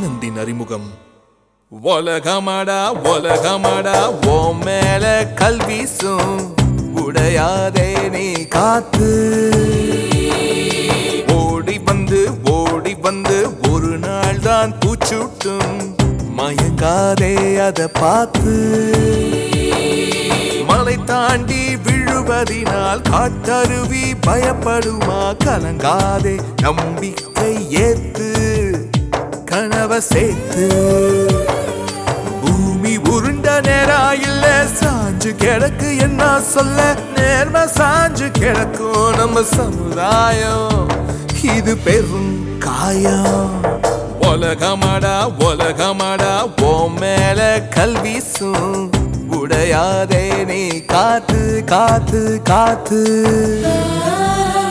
ஆனந்தின் அறிமுகம் உலகமடா உலகமடா ஓ மேல கல்வீசும் உடையாதே நீ காத்து ஓடி வந்து ஓடி வந்து ஒரு நாள் தான் பூச்சுட்டும் மயங்காதே அத பார்த்து மலை தாண்டி விழுவதினால் காட்டருவி பயப்படுமா கலங்காதே நம்பிக்கை ஏத்து கனவ சேர்த்து பூமி உருண்ட நேரா இல்ல சாஞ்சு கிடக்கு என்ன சொல்ல நேர்ம சாஞ்சு கிடக்கும் நம்ம சமுதாயம் இது பெரும் காயம் உலகமடா உலகமடா ஓ மேல கல்வீசும் உடையாதே நீ காத்து காத்து காத்து